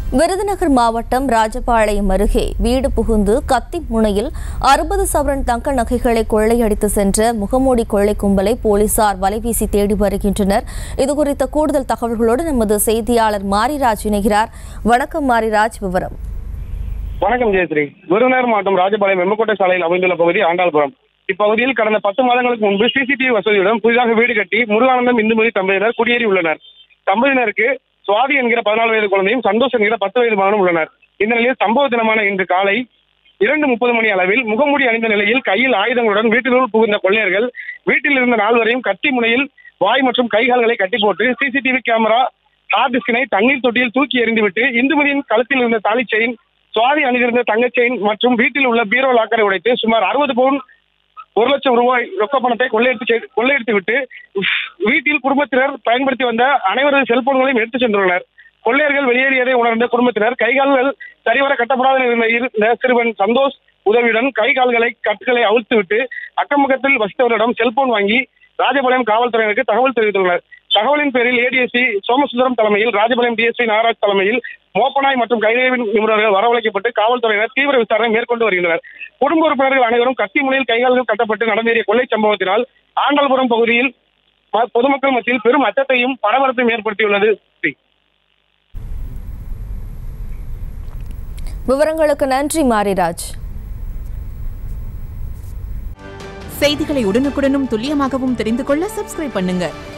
விருதுநகர் மாவட்டம் ராஜபாளையம் அருகே வீடு புகுந்து கத்தி முனையில் அறுபது சவரன் தங்க நகைகளை கொள்ளையடித்து சென்ற முகமூடி கொள்ளை கும்பலை போலீசார் வலைவீசி தேடி வருகின்றனர் இதுகுறித்த கூடுதல் தகவல்களோடு நமது செய்தியாளர் மாரிராஜ் இணைகிறார் வணக்கம் மாரிராஜ் விவரம் வணக்கம் ஜெயஸ்ரீ விருதுநகர் மாவட்டம் ராஜபாளையம் வெம்மக்கோட்டை சாலையில் அமைந்துள்ள பகுதி ஆண்டாள்புரம் இப்பகுதியில் கடந்த பத்து மாதங்களுக்கு முன்பு சிசிடிவி வசதியுடன் புதிதாக வீடு கட்டி முருகானந்தம் இந்துமதி தம்பதியினர் குடியேறி உள்ளனர் தம்பதியினருக்கு சுவாதி என்கிற பதினாலு வயது குழந்தையும் சந்தோஷ் என்கிற பத்து வயது மகனும் உள்ளனர் இந்த நிலையில் சம்பவ தினமான இன்று காலை இரண்டு முப்பது மணி அளவில் முகமூடி அணிந்த நிலையில் கையில் ஆயுதங்களுடன் வீட்டினுள் புகுந்த கொள்ளையர்கள் வீட்டில் இருந்த நால்வரையும் கத்தி முனையில் வாய் மற்றும் கைகால்களை கட்டி போட்டு சிசிடிவி கேமரா ஹார்ட் டிஸ்கினை தண்ணீர் தொட்டியில் தூக்கி எறிந்துவிட்டு இந்துமதியின் கழுத்தில் இருந்த தாலி செயின் சுவாதி அணிந்திருந்த தங்க செயின் மற்றும் வீட்டில் உள்ள பீரோ லாக்கரை உடைத்து சுமார் அறுபது பவுன் ஒரு லட்சம் ரூபாய் ரொக்க பணத்தை கொள்ளையடித்து செ- கொள்ளையடித்து விட்டு உஃப், வீட்டில் குடும்பத்தினர் பயன்படுத்தி வந்த அனைவரது செல்போன்களையும் எடுத்து சென்றுள்ளனர் கொள்ளையர்கள் வெளியேறியதை உணர்ந்த குடும்பத்தினர் கைகால்கள் சரிவர கட்டப்படாத நிலையில் இருந்த சிறுவன் சந்தோஷ் உதவியுடன் கை கால்களை கட்டுகளை அவிழ்த்து விட்டு அக்கம்பக்கத்தில் வசித்தவரிடம் செல்போன் வாங்கி ராஜபாளையம் காவல்துறையினருக்கு தகவல் தெரிவித்துள்ளனர் தகவலின் பேரில் ஏடிஎஸ்சி சோமசுந்தரம் தலைமையில் ராஜபாளையம் டிஎஸ்பி நாகராஜ் தலைமையில் மோப்பனாய் மற்றும் கைதேவின் நிபுணர்கள் வரவழைக்கப்பட்டு காவல்துறையினர் தீவிர விசாரணை மேற்கொண்டு வருகின்றனர் குடும்ப உறுப்பினர்கள் அனைவரும் கத்தி முனையில் கைகால்கள் கட்டப்பட்டு நடந்தேறிய கொள்ளை சம்பவத்தினால் ஆண்டாள்புரம் பகுதியில் ம- பொதுமக்கள் மத்தியில் பெரும் அச்சத்தையும் பரபரப்பையும் ஏற்படுத்தியுள்ளது ஸ்ரீ. விவரங்களுக்கு நன்றி மாரிராஜ் செய்திகளை உடனுக்குடனும் துல்லியமாகவும் தெரிந்து கொள்ள சப்ஸ்கிரைப் பண்ணுங்க